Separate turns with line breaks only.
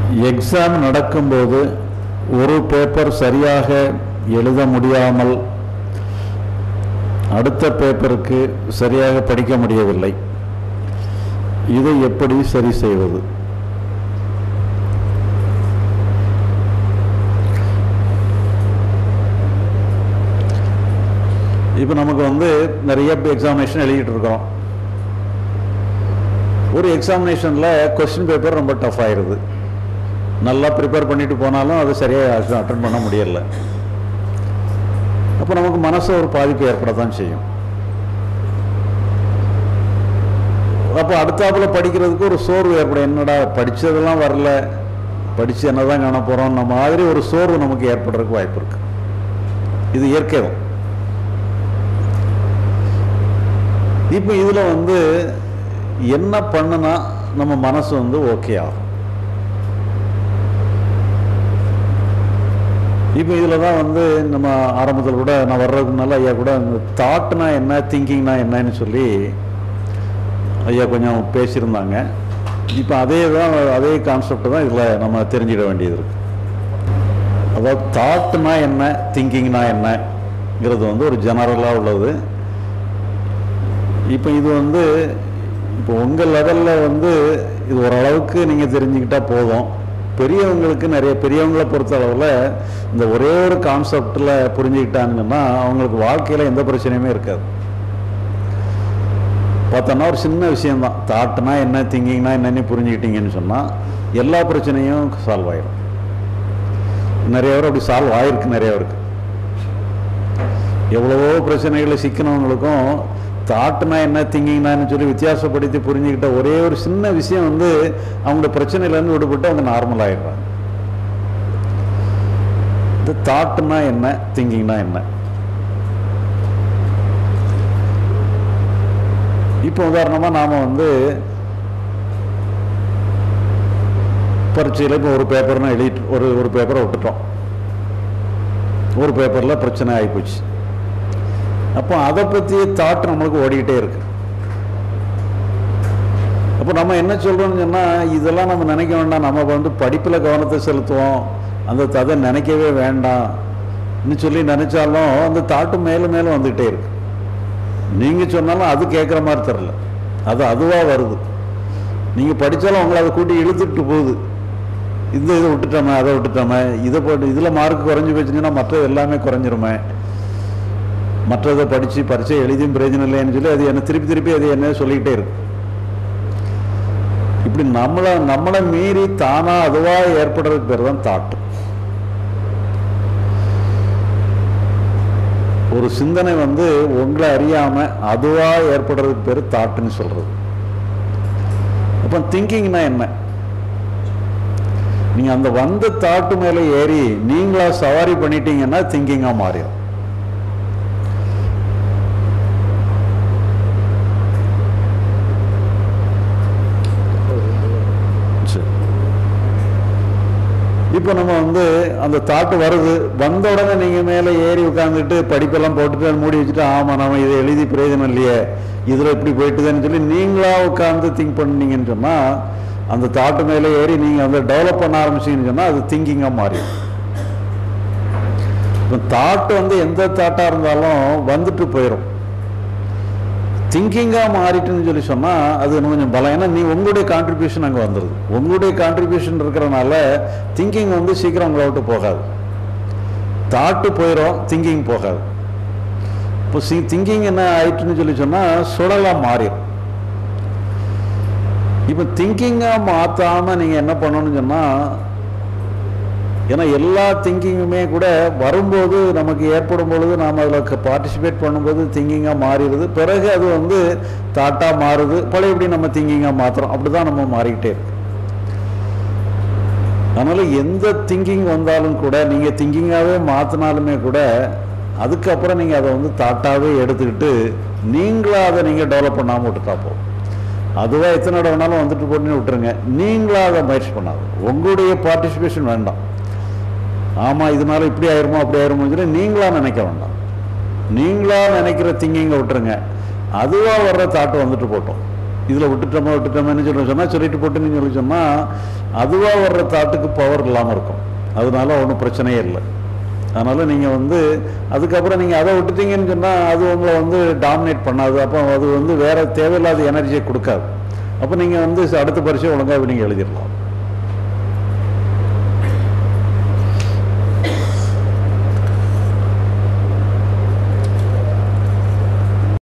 exam நடக்கும்போது ஒரு paper சரியாக எழுத முடியாமல் அடுத்த பேப்பருக்கு சரியாக படிக்க முடியவில்லை இதை எப்படி சரி செய்வது இப்போ நமக்கு வந்து நிறைய எக்ஸாமினேஷன் எழுதிட்டு இருக்கோம் ஒரு எக்ஸாமினேஷனில் கொஸ்டின் பேப்பர் ரொம்ப டஃப் ஆயிடுது நல்லா ப்ரிப்பேர் பண்ணிட்டு போனாலும் அது சரியாக அட்டன் பண்ண முடியல அப்போ நமக்கு மனசு ஒரு பாதிப்பு ஏற்பட தான் செய்யும் அப்போ அடுத்தாப்புல படிக்கிறதுக்கு ஒரு சோர்வு ஏற்படும் என்னடா படித்ததெல்லாம் வரல படித்து என்ன தான் காண போகிறோம் நம்ம மாதிரி ஒரு சோர்வு நமக்கு ஏற்படுறதுக்கு வாய்ப்பு இருக்கு இது இயற்கை தான் இப்போ இதில் வந்து என்ன பண்ணுனா நம்ம மனசு வந்து ஓகே ஆகும் இப்போ இதில் தான் வந்து நம்ம ஆரம்பத்தில் கூட நான் வர்றதுக்கு முன்னால் ஐயா கூட இந்த தாட்னா என்ன திங்கிங்னா என்னன்னு சொல்லி ஐயா கொஞ்சம் பேசியிருந்தாங்க இப்போ அதே தான் அதே கான்செப்ட் தான் இதில் நம்ம தெரிஞ்சிட வேண்டியது இருக்கு அதாவது தாட்னா என்ன திங்கிங்னா என்னங்கிறது வந்து ஒரு ஜெனரலாக உள்ளது இப்போ இது வந்து இப்போ உங்கள் லெவலில் வந்து இது ஓரளவுக்கு நீங்கள் தெரிஞ்சுக்கிட்டா போதும் பெரியவங்களுக்கு நிறைய பெரியவங்களை பொறுத்த அளவில் இந்த ஒரே ஒரு கான்செப்டில் புரிஞ்சுக்கிட்டாங்கன்னா அவங்களுக்கு வாழ்க்கையில் எந்த பிரச்சனையுமே இருக்காது பார்த்தோன்னா ஒரு சின்ன விஷயம்தான் தாட்னா என்ன திங்கிங்னா என்னன்னு புரிஞ்சுக்கிட்டீங்கன்னு சொன்னால் எல்லா பிரச்சனையும் சால்வ் ஆயிடும் நிறைய பேர் அப்படி சால்வ் ஆயிருக்கு நிறைய பேருக்கு எவ்வளவோ பிரச்சனைகளை சிக்கினவங்களுக்கும் தாட்னா என்ன திங்கிங்னான்னு சொல்லி வித்தியாசப்படுத்தி புரிஞ்சுக்கிட்ட ஒரே ஒரு சின்ன விஷயம் வந்து அவங்களோட பிரச்சனையிலேருந்து விடுபட்டு அவங்க நார்மல் ஆயிடுறாங்க இந்த தாட்னா என்ன திங்கிங்னா என்ன இப்போ உதாரணமாக நாம் வந்து பரீட்சையில் இப்போ ஒரு பேப்பர்னா எழுதிட்டு ஒரு ஒரு பேப்பரை விட்டுட்டோம் ஒரு பேப்பரில் பிரச்சனை ஆகிப்போச்சு அப்போ அதை பற்றி தாட் நம்மளுக்கு ஓடிக்கிட்டே இருக்கு அப்போ நம்ம என்ன சொல்கிறோம்னு சொன்னால் இதெல்லாம் நம்ம நினைக்க வேண்டாம் நம்ம வந்து படிப்பில் கவனத்தை செலுத்துவோம் அந்த அதை நினைக்கவே வேண்டாம்னு சொல்லி நினைச்சாலும் அந்த தாட்டு மேலும் மேலும் வந்துக்கிட்டே இருக்கு நீங்கள் சொன்னாலும் அது கேட்குற மாதிரி தெரில அது அதுவாக வருது நீங்கள் படித்தாலும் உங்களை அதை கூட்டி இழுத்துட்டு போகுது இந்த இதை விட்டுட்டோமே அதை விட்டுட்டோமே இதை போட்டு இதில் மார்க் குறைஞ்சி போச்சுன்னா மற்றது எல்லாமே குறைஞ்சிருமே மற்றதை படித்து பரீட்சை எழுதியும் பிரயோஜனம் இல்லைன்னு சொல்லி அது என்ன திருப்பி திருப்பி அது என்ன சொல்லிக்கிட்டே இருக்கு இப்படி நம்மளை நம்மளை மீறி தானாக அதுவாக ஏற்படுறதுக்கு பேர் தான் தாட்டு ஒரு சிந்தனை வந்து உங்களை அறியாம அதுவா ஏற்படுறதுக்கு பேர் தாட்டுன்னு சொல்றது அப்போ திங்கிங்னா என்ன நீங்க அந்த வந்த தாட்டு மேல ஏறி நீங்களா சவாரி பண்ணிட்டீங்கன்னா திங்கிங்கா மாறிடும் இப்போ நம்ம வந்து அந்த தாட்டு வருது வந்த உடனே நீங்கள் மேலே ஏறி உட்காந்துட்டு படிப்பெல்லாம் போட்டுட்டு மூடி வச்சுட்டு ஆமாம் நம்ம இதை எழுதி பிரயோஜனம் இல்லையே இதில் இப்படி போயிட்டுதுன்னு சொல்லி நீங்களா உட்காந்து திங்க் பண்ணீங்கன்னு சொன்னால் அந்த தாட்டு மேலே ஏறி நீங்கள் வந்து டெவலப் பண்ண ஆரம்பிச்சீங்கன்னு சொன்னால் அது திங்கிங்காக மாறிடும் இப்போ தாட்டு வந்து எந்த தாட்டாக இருந்தாலும் வந்துட்டு போயிடும் திங்கிங்காக மாறிட்டுன்னு சொல்லி சொன்னால் அது இன்னும் கொஞ்சம் பலம் ஏன்னா நீ உங்களுடைய கான்ட்ரிபியூஷன் அங்கே வந்துடுது உங்களுடைய கான்ட்ரிபியூஷன் இருக்கிறனால திங்கிங் வந்து சீக்கிரம் உங்களை விட்டு போகாது தாட்டு போயிடும் திங்கிங் போகாது இப்போ சி திங்கிங் என்ன ஆயிட்டுன்னு சொல்லி சொன்னால் சுடலாக மாறிடும் இப்போ திங்கிங்காக மாற்றாமல் நீங்கள் என்ன பண்ணணும்னு சொன்னால் ஏன்னா எல்லா திங்கிங்குமே கூட வரும்போது நமக்கு ஏற்படும் பொழுது நாம் அதில் பார்ட்டிசிபேட் பண்ணும்போது திங்கிங்காக மாறிடுது பிறகு அது வந்து தாட்டாக மாறுது பழையபடி நம்ம திங்கிங்காக மாற்றுறோம் அப்படி தான் நம்ம மாறிக்கிட்டே இருக்கு அதனால் எந்த திங்கிங் வந்தாலும் கூட நீங்கள் திங்கிங்காகவே மாற்றினாலுமே கூட அதுக்கப்புறம் நீங்கள் அதை வந்து தாட்டாகவே எடுத்துக்கிட்டு நீங்களாக அதை நீங்கள் டெவலப் பண்ணாமல் விட்டுட்டா போதும் அதுவாக எத்தனை இடம் வேணாலும் வந்துட்டு போட்டுன்னு விட்டுருங்க நீங்களாக அதை முயற்சி பண்ணாது உங்களுடைய பார்ட்டிசிபேஷன் வேண்டாம் ஆமாம் இதனால இப்படி ஆயிருமோ அப்படி ஆயிருமோ சொல்லி நீங்களா நினைக்க வேண்டாம் நீங்களா நினைக்கிற திங்கிங்கை விட்டுருங்க அதுவாக வர்ற தாட்டு வந்துட்டு போட்டோம் இதில் விட்டுட்டோமா விட்டுட்டோமான்னு சொல்லி சொன்னால் சொல்லிட்டு போட்டுன்னு சொல்லி சொன்னால் அதுவாக வர்ற தாட்டுக்கு பவர் இல்லாமல் இருக்கும் அதனால ஒன்றும் பிரச்சனையே இல்லை அதனால் நீங்கள் வந்து அதுக்கப்புறம் நீங்கள் அதை விட்டுட்டீங்கன்னு சொன்னால் அது உங்களை வந்து டாமினேட் பண்ணாது அப்போ அது வந்து வேற தேவையில்லாத எனர்ஜியை கொடுக்காது அப்போ நீங்கள் வந்து அடுத்த பரிசை ஒழுங்காக நீங்கள் எழுதிடலாம்